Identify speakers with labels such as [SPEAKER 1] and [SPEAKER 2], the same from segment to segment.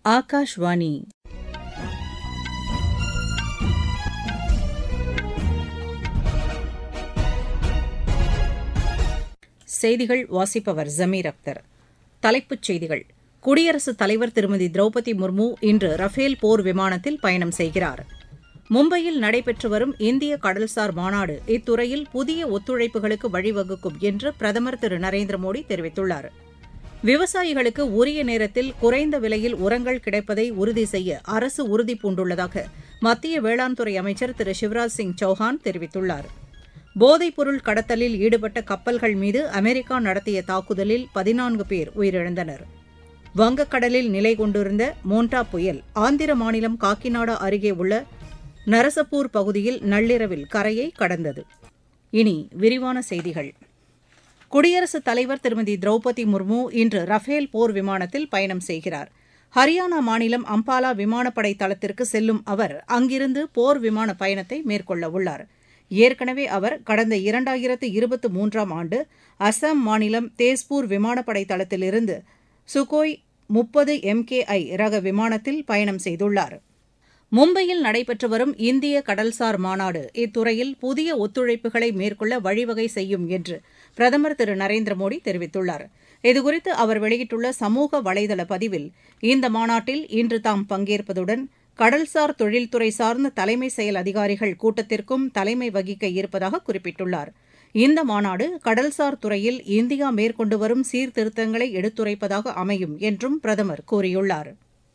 [SPEAKER 1] ஆகாஷ்வாணி செய்திகள் வாசிப்பவர் ஜமீர் அக்தர் தலைப்புச் செய்திகள் குடியரசுத் தலைவர் திருமதி திரௌபதி முர்மு இன்று ரஃபேல் போர் விமானத்தில் பயணம் செய்கிறார் மும்பையில் நடைபெற்று வரும் இந்திய கடல்சார் மாநாடு இத்துறையில் புதிய ஒத்துழைப்புகளுக்கு வழிவகுக்கும் என்று பிரதமர் திரு நரேந்திர மோடி தெரிவித்துள்ளார் விவசாயிகளுக்கு உரிய நேரத்தில் குறைந்த விலையில் உரங்கள் கிடைப்பதை உறுதி செய்ய அரசு உறுதிபூண்டுள்ளதாக மத்திய வேளாண் துறை அமைச்சர் திரு சிவராஜ் சிங் சௌஹான் தெரிவித்துள்ளார் போதைப்பொருள் கடத்தலில் ஈடுபட்ட கப்பல்கள் மீது அமெரிக்கா நடத்திய தாக்குதலில் பதினான்கு பேர் உயிரிழந்தனர் வங்கக்கடலில் நிலை கொண்டிருந்த மோண்டா புயல் ஆந்திர மாநிலம் காக்கிநாடா அருகே உள்ள நரசப்பூர் பகுதியில் நள்ளிரவில் கரையை கடந்தது இனி விரிவான செய்திகள் குடியரசுத் தலைவர் திருமதி திரௌபதி முர்மு இன்று ரஃபேல் போர் விமானத்தில் பயணம் செய்கிறார் ஹரியானா மாநிலம் அம்பாலா விமானப்படை தளத்திற்கு செல்லும் அவர் அங்கிருந்து போர் விமான பயணத்தை மேற்கொள்ள உள்ளார் ஏற்கனவே அவர் கடந்த இரண்டாயிரத்து இருபத்து மூன்றாம் ஆண்டு அசாம் மாநிலம் தேஸ்பூர் விமானப்படை தளத்திலிருந்து சுகோய் முப்பது எம்கேஐ ரக விமானத்தில் பயணம் செய்துள்ளார் மும்பையில் நடைபெற்று வரும் இந்திய கடல்சார் மாநாடு இத்துறையில் புதிய ஒத்துழைப்புகளை மேற்கொள்ள வழிவகை செய்யும் என்று பிரதமர் திரு நரேந்திர மோடி தெரிவித்துள்ளார் இதுகுறித்து அவர் வெளியிட்டுள்ள சமூக வலைதள பதிவில் இந்த மாநாட்டில் இன்று தாம் பங்கேற்பதுடன் கடல்சார் தொழில்துறை சார்ந்த தலைமை செயல் அதிகாரிகள் கூட்டத்திற்கும் தலைமை வகிக்க இருப்பதாக குறிப்பிட்டுள்ளார் இந்த மாநாடு கடல்சார் துறையில் இந்தியா மேற்கொண்டு வரும் சீர்திருத்தங்களை எடுத்துரைப்பதாக அமையும் என்றும் பிரதமர் கூறியுள்ளார்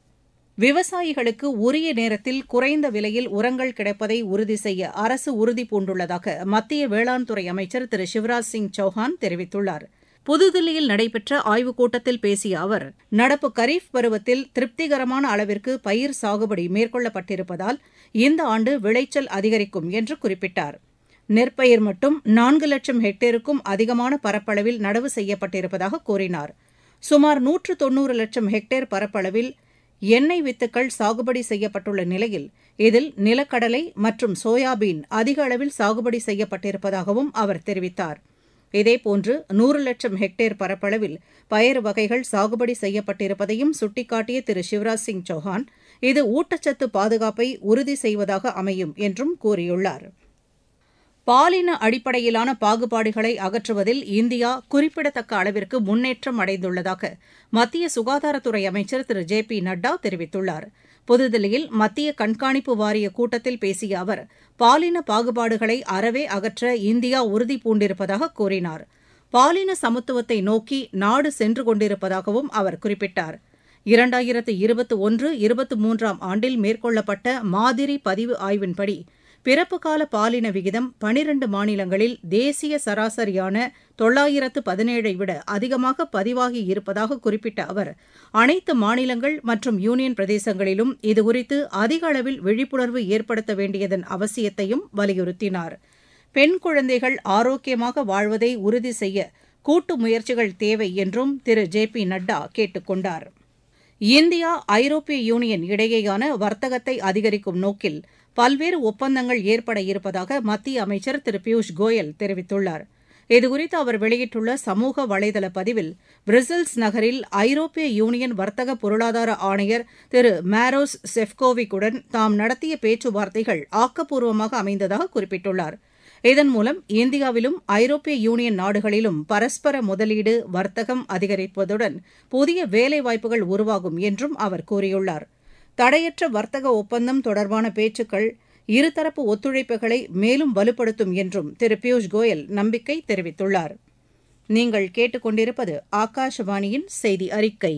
[SPEAKER 1] விவசாயிகளுக்கு உரிய நேரத்தில் குறைந்த விலையில் உரங்கள் கிடைப்பதை உறுதி செய்ய அரசு உறுதிபூண்டுள்ளதாக மத்திய வேளாண் துறை அமைச்சர் திரு சிவராஜ் சிங் சௌஹான் தெரிவித்துள்ளார் புதுதில்லியில் நடைபெற்ற ஆய்வுக் கூட்டத்தில் பேசிய அவர் நடப்பு கரீஃப் பருவத்தில் திருப்திகரமான அளவிற்கு பயிர் சாகுபடி மேற்கொள்ளப்பட்டிருப்பதால் இந்த ஆண்டு விளைச்சல் அதிகரிக்கும் என்று குறிப்பிட்டார் நெற்பயிர் மட்டும் நான்கு லட்சம் ஹெக்டேருக்கும் அதிகமான பரப்பளவில் நடவு செய்யப்பட்டிருப்பதாக கூறினார் சுமார் நூற்று தொன்னூறு லட்சம் ஹெக்டேர் பரப்பளவில் எண்ணெய் வித்துக்கள் சாகுபடி செய்யப்பட்டுள்ள நிலையில் இதில் நிலக்கடலை மற்றும் சோயாபீன் அதிக அளவில் சாகுபடி செய்யப்பட்டிருப்பதாகவும் அவர் தெரிவித்தார் இதேபோன்று நூறு லட்சம் ஹெக்டேர் பரப்பளவில் பயறு வகைகள் சாகுபடி செய்யப்பட்டிருப்பதையும் சுட்டிக்காட்டிய திரு சிவராஜ் சிங் சௌஹான் இது ஊட்டச்சத்து பாதுகாப்பை உறுதி செய்வதாக அமையும் என்றும் கூறியுள்ளார் பாலின அடிப்படையிலான பாகுபாடுகளை அகற்றுவதில் இந்தியா குறிப்பிடத்தக்க அளவிற்கு முன்னேற்றம் அடைந்துள்ளதாக மத்திய சுகாதாரத்துறை அமைச்சர் திரு ஜே பி நட்டா தெரிவித்துள்ளார் புதுதில்லியில் மத்திய கண்காணிப்பு வாரிய கூட்டத்தில் பேசிய அவர் பாலின பாகுபாடுகளை அறவே அகற்ற இந்தியா உறுதி பூண்டிருப்பதாக கூறினார் பாலின சமத்துவத்தை நோக்கி நாடு சென்று கொண்டிருப்பதாகவும் அவர் குறிப்பிட்டார் இரண்டாயிரத்து இருபத்தி ஒன்று இருபத்தி மூன்றாம் ஆண்டில் மேற்கொள்ளப்பட்ட மாதிரி பதிவு ஆய்வின்படி பிறப்பு கால பாலின விகிதம் பனிரண்டு மாநிலங்களில் தேசிய சராசரியான தொள்ளாயிரத்து பதினேழை விட அதிகமாக பதிவாகி இருப்பதாக குறிப்பிட்ட அவர் அனைத்து மாநிலங்கள் மற்றும் யூனியன் பிரதேசங்களிலும் இதுகுறித்து அதிக அளவில் விழிப்புணர்வு ஏற்படுத்த வேண்டியதன் அவசியத்தையும் வலியுறுத்தினார் பெண் குழந்தைகள் ஆரோக்கியமாக வாழ்வதை உறுதி செய்ய கூட்டு முயற்சிகள் தேவை என்றும் திரு ஜே பி நட்டா கேட்டுக் கொண்டார் இந்தியா ஐரோப்பிய யூனியன் இடையேயான வர்த்தகத்தை அதிகரிக்கும் நோக்கில் பல்வேறு ஒப்பந்தங்கள் ஏற்பட இருப்பதாக மத்திய அமைச்சர் திரு பியூஷ் கோயல் தெரிவித்துள்ளார் இதுகுறித்து அவர் வெளியிட்டுள்ள சமூக வலைதள பதிவில் பிரசல்ஸ் நகரில் ஐரோப்பிய யூனியன் வர்த்தக பொருளாதார ஆணையர் திரு மேரோஸ் செஃப்கோவிக்குடன் தாம் நடத்திய பேச்சுவார்த்தைகள் ஆக்கப்பூர்வமாக அமைந்ததாக குறிப்பிட்டுள்ளார் இதன் மூலம் இந்தியாவிலும் ஐரோப்பிய யூனியன் நாடுகளிலும் பரஸ்பர முதலீடு வர்த்தகம் அதிகரிப்பதுடன் புதிய வேலைவாய்ப்புகள் உருவாகும் என்றும் அவர் கூறியுள்ளார் தடையற்ற வர்த்தக ஒப்பந்தம் தொடர்பான பேச்சுக்கள் இருதரப்பு ஒத்துழைப்புகளை மேலும் வலுப்படுத்தும் என்றும் திரு பியூஷ் கோயல் நம்பிக்கை தெரிவித்துள்ளார் நீங்கள் கேட்டுக்கொண்டிருப்பது ஆகாஷவாணியின் செய்தி அறிக்கை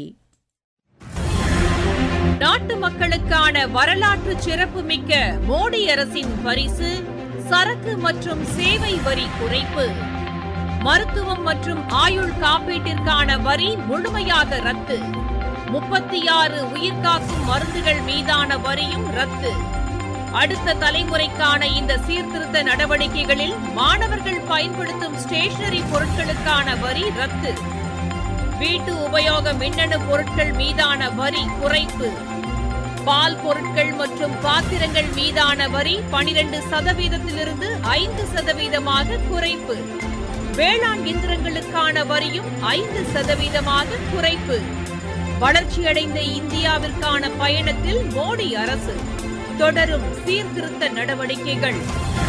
[SPEAKER 2] நாட்டு மக்களுக்கான வரலாற்று சிறப்புமிக்க மோடி அரசின் பரிசு சரக்கு மற்றும் சேவை வரி குறைப்பு மருத்துவம் மற்றும் ஆயுள் காப்பீட்டிற்கான வரி முழுமையாக ரத்து முப்பத்தி ஆறு உயிர்காக்கும் மருந்துகள் மீதான வரியும் ரத்து அடுத்த தலைமுறைக்கான இந்த சீர்திருத்த நடவடிக்கைகளில் மாணவர்கள் பயன்படுத்தும் ஸ்டேஷனரி பொருட்களுக்கான வரி ரத்து வீட்டு உபயோக மின்னணு பொருட்கள் மீதான வரி குறைப்பு பால் பொருட்கள் மற்றும் பாத்திரங்கள் மீதான வரி பனிரெண்டு சதவீதத்திலிருந்து ஐந்து சதவீதமாக குறைப்பு வேளாண் இயந்திரங்களுக்கான வரியும் ஐந்து சதவீதமாக குறைப்பு வளர்ச்சியடைந்த இந்தியாவிற்கான பயணத்தில் மோடி அரசு தொடரும் சீர்திருத்த நடவடிக்கைகள்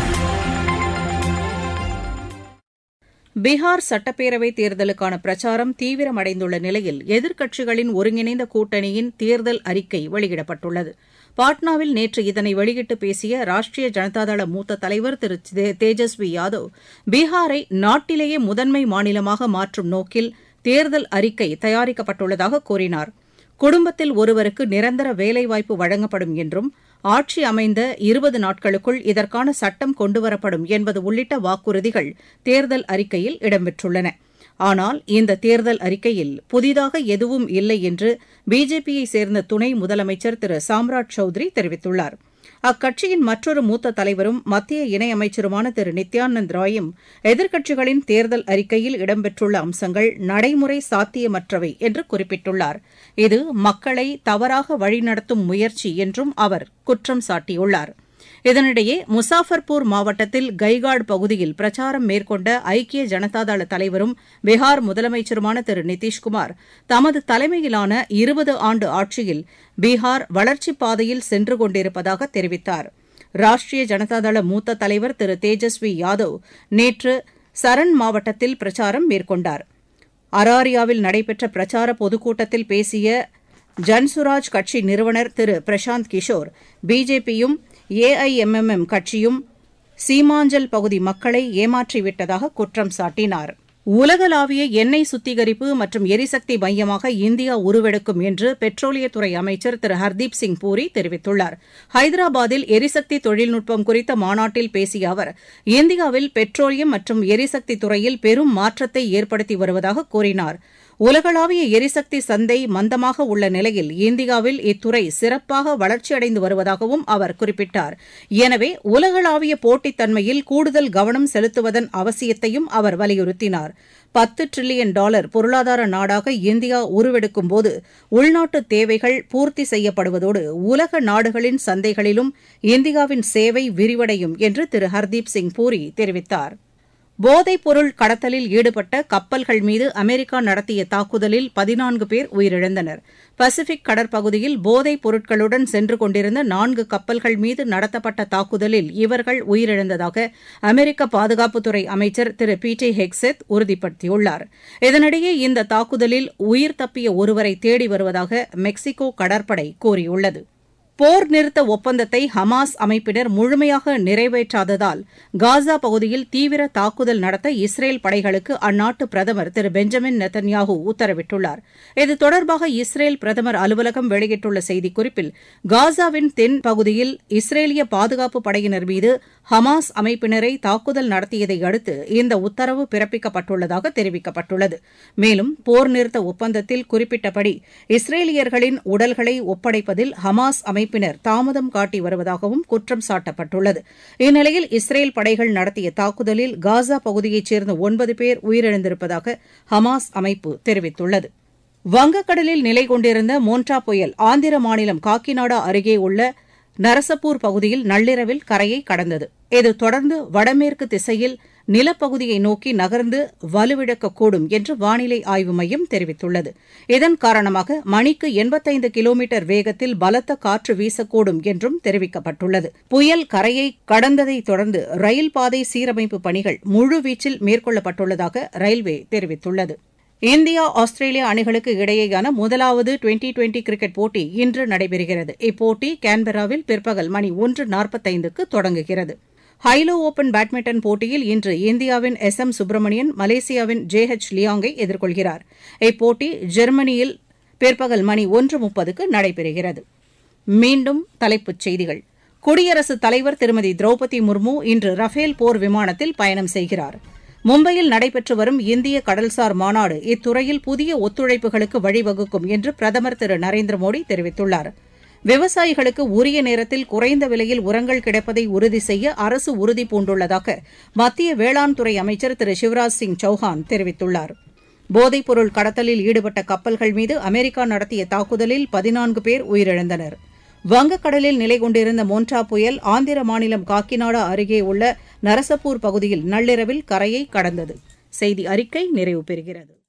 [SPEAKER 1] பீகார் சட்டப்பேரவைத் தேர்தலுக்கான பிரச்சாரம் தீவிரமடைந்துள்ள நிலையில் எதிர்க்கட்சிகளின் ஒருங்கிணைந்த கூட்டணியின் தேர்தல் அறிக்கை வெளியிடப்பட்டுள்ளது பாட்னாவில் நேற்று இதனை வெளியிட்டு பேசிய ராஷ்டிரிய ஜனதாதள மூத்த தலைவர் திரு தேஜஸ்வி யாதவ் பீகாரை நாட்டிலேயே முதன்மை மாநிலமாக மாற்றும் நோக்கில் தேர்தல் அறிக்கை தயாரிக்கப்பட்டுள்ளதாக கூறினார் குடும்பத்தில் ஒருவருக்கு நிரந்தர வேலைவாய்ப்பு வழங்கப்படும் என்றும் ஆட்சி அமைந்த இருபது நாட்களுக்குள் இதற்கான சட்டம் கொண்டுவரப்படும் என்பது உள்ளிட்ட வாக்குறுதிகள் தேர்தல் அறிக்கையில் இடம்பெற்றுள்ளன ஆனால் இந்த தேர்தல் அறிக்கையில் புதிதாக எதுவும் இல்லை என்று பிஜேபியை சேர்ந்த துணை முதலமைச்சர் திரு சாம்ராட் சௌத்ரி தெரிவித்துள்ளார் அக்கட்சியின் மற்றொரு மூத்த தலைவரும் மத்திய இணையமைச்சருமான திரு நித்யானந்த் ராயும் எதிர்க்கட்சிகளின் தேர்தல் அறிக்கையில் இடம்பெற்றுள்ள அம்சங்கள் நடைமுறை சாத்தியமற்றவை என்று குறிப்பிட்டுள்ளார் இது மக்களை தவறாக வழிநடத்தும் முயற்சி என்றும் அவர் குற்றம் சாட்டியுள்ளார் இதனிடையே முசாஃபர்பூர் மாவட்டத்தில் கைகாட் பகுதியில் பிரச்சாரம் மேற்கொண்ட ஐக்கிய ஜனதாதள தலைவரும் பீகார் முதலமைச்சருமான திரு நிதிஷ்குமார் தமது தலைமையிலான இருபது ஆண்டு ஆட்சியில் பீகார் வளர்ச்சிப் பாதையில் சென்று கொண்டிருப்பதாக தெரிவித்தார் ராஷ்டிரிய ஜனதாதள மூத்த தலைவர் திரு தேஜஸ்வி யாதவ் நேற்று சரண் மாவட்டத்தில் பிரச்சாரம் மேற்கொண்டார் அராரியாவில் நடைபெற்ற பிரச்சார பொதுக்கூட்டத்தில் பேசிய ஜன்சுராஜ் கட்சி நிறுவனர் திரு பிரசாந்த் கிஷோர் பிஜேபியும் ஏஐஎம்எம்எம் கட்சியும் சீமாஞ்சல் பகுதி மக்களை ஏமாற்றிவிட்டதாக குற்றம் சாட்டினார் உலகளாவிய எண்ணெய் சுத்திகரிப்பு மற்றும் எரிசக்தி மையமாக இந்தியா உருவெடுக்கும் என்று பெட்ரோலியத்துறை அமைச்சர் திரு ஹர்தீப் சிங் பூரி தெரிவித்துள்ளார் ஹைதராபாத்தில் எரிசக்தி தொழில்நுட்பம் குறித்த மாநாட்டில் பேசிய அவர் இந்தியாவில் பெட்ரோலியம் மற்றும் எரிசக்தி துறையில் பெரும் மாற்றத்தை ஏற்படுத்தி வருவதாக கூறினார் உலகளாவிய எரிசக்தி சந்தை மந்தமாக உள்ள நிலையில் இந்தியாவில் இத்துறை சிறப்பாக வளர்ச்சியடைந்து வருவதாகவும் அவர் குறிப்பிட்டார் எனவே உலகளாவிய போட்டித்தன்மையில் கூடுதல் கவனம் செலுத்துவதன் அவசியத்தையும் அவர் வலியுறுத்தினார் பத்து டிரில்லியன் டாலர் பொருளாதார நாடாக இந்தியா உருவெடுக்கும்போது உள்நாட்டு தேவைகள் பூர்த்தி செய்யப்படுவதோடு உலக நாடுகளின் சந்தைகளிலும் இந்தியாவின் சேவை விரிவடையும் என்று திரு ஹர்தீப் சிங் பூரி தெரிவித்தார் போதைப் பொருள் கடத்தலில் ஈடுபட்ட கப்பல்கள் மீது அமெரிக்கா நடத்திய தாக்குதலில் பதினான்கு பேர் உயிரிழந்தனர் பசிபிக் கடற்பகுதியில் போதைப் பொருட்களுடன் சென்று கொண்டிருந்த நான்கு கப்பல்கள் மீது நடத்தப்பட்ட தாக்குதலில் இவர்கள் உயிரிழந்ததாக அமெரிக்க பாதுகாப்புத்துறை அமைச்சர் திரு பி டி ஹெக்செத் உறுதிப்படுத்தியுள்ளார் இதனிடையே இந்த தாக்குதலில் உயிர் தப்பிய ஒருவரை தேடி வருவதாக மெக்சிகோ கடற்படை கூறியுள்ளது போர் நிறுத்த ஒப்பந்தத்தை ஹமாஸ் அமைப்பினர் முழுமையாக நிறைவேற்றாததால் காசா பகுதியில் தீவிர தாக்குதல் நடத்த இஸ்ரேல் படைகளுக்கு அந்நாட்டு பிரதமர் திரு பெஞ்சமின் நெத்தன்யாஹூ உத்தரவிட்டுள்ளார் இது தொடர்பாக இஸ்ரேல் பிரதமர் அலுவலகம் வெளியிட்டுள்ள செய்திக்குறிப்பில் காசாவின் தென் பகுதியில் இஸ்ரேலிய பாதுகாப்பு படையினர் மீது ஹமாஸ் அமைப்பினரை தாக்குதல் நடத்தியதை அடுத்து இந்த உத்தரவு பிறப்பிக்கப்பட்டுள்ளதாக தெரிவிக்கப்பட்டுள்ளது மேலும் போர் நிறுத்த ஒப்பந்தத்தில் குறிப்பிட்டபடி இஸ்ரேலியர்களின் உடல்களை ஒப்படைப்பதில் ஹமாஸ் அமைப்பினர் தாமதம் காட்டி வருவதாகவும் குற்றம் சாட்டப்பட்டுள்ளது இந்நிலையில் இஸ்ரேல் படைகள் நடத்திய தாக்குதலில் காசா பகுதியைச் சேர்ந்த ஒன்பது பேர் உயிரிழந்திருப்பதாக ஹமாஸ் அமைப்பு தெரிவித்துள்ளது வங்கக்கடலில் நிலை கொண்டிருந்த மோன்ட்ரா புயல் ஆந்திர மாநிலம் காக்கிநாடா அருகே உள்ள நரசப்பூர் பகுதியில் நள்ளிரவில் கரையை கடந்தது இது தொடர்ந்து வடமேற்கு திசையில் நிலப்பகுதியை நோக்கி நகர்ந்து வலுவிழக்கக்கூடும் என்று வானிலை ஆய்வு மையம் தெரிவித்துள்ளது இதன் காரணமாக மணிக்கு எண்பத்தைந்து கிலோமீட்டர் வேகத்தில் பலத்த காற்று வீசக்கூடும் என்றும் தெரிவிக்கப்பட்டுள்ளது புயல் கரையை கடந்ததைத் தொடர்ந்து ரயில் பாதை சீரமைப்பு பணிகள் முழுவீச்சில் மேற்கொள்ளப்பட்டுள்ளதாக ரயில்வே தெரிவித்துள்ளது இந்தியா ஆஸ்திரேலியா அணிகளுக்கு இடையேயான முதலாவது டுவெண்டி டுவெண்டி கிரிக்கெட் போட்டி இன்று நடைபெறுகிறது இப்போட்டி கான்பெராவில் பிற்பகல் மணி ஒன்று நாற்பத்தைந்துக்கு தொடங்குகிறது ஹைலோ ஓபன் பேட்மிண்டன் போட்டியில் இன்று இந்தியாவின் எஸ் எம் சுப்பிரமணியன் மலேசியாவின் ஜே எச் லியாங்கை எதிர்கொள்கிறார் இப்போட்டி ஜெர்மனியில் பிற்பகல் மணி ஒன்று முப்பதுக்கு நடைபெறுகிறது மீண்டும் தலைப்புச் செய்திகள் குடியரசுத் தலைவர் திருமதி திரௌபதி முர்மு இன்று ரஃபேல் போர் விமானத்தில் பயணம் செய்கிறார் மும்பையில் நடைபெற்று வரும் இந்திய கடல்சார் மாநாடு இத்துறையில் புதிய ஒத்துழைப்புகளுக்கு வழிவகுக்கும் என்று பிரதமர் திரு நரேந்திர மோடி தெரிவித்துள்ளார் விவசாயிகளுக்கு உரிய நேரத்தில் குறைந்த விலையில் உரங்கள் கிடைப்பதை உறுதி செய்ய அரசு உறுதி பூண்டுள்ளதாக மத்திய வேளாண் துறை அமைச்சர் திரு சிவராஜ் சிங் சௌஹான் தெரிவித்துள்ளார் போதைப்பொருள் கடத்தலில் ஈடுபட்ட கப்பல்கள் மீது அமெரிக்கா நடத்திய தாக்குதலில் பதினான்கு பேர் உயிரிழந்தனர் வங்கக்கடலில் நிலை கொண்டிருந்த மோன்ட்ரா புயல் ஆந்திர மாநிலம் காக்கிநாடா அருகே உள்ள நரசப்பூர் பகுதியில் நள்ளிரவில் கரையை கடந்தது செய்தி அறிக்கை நிறைவு பெறுகிறது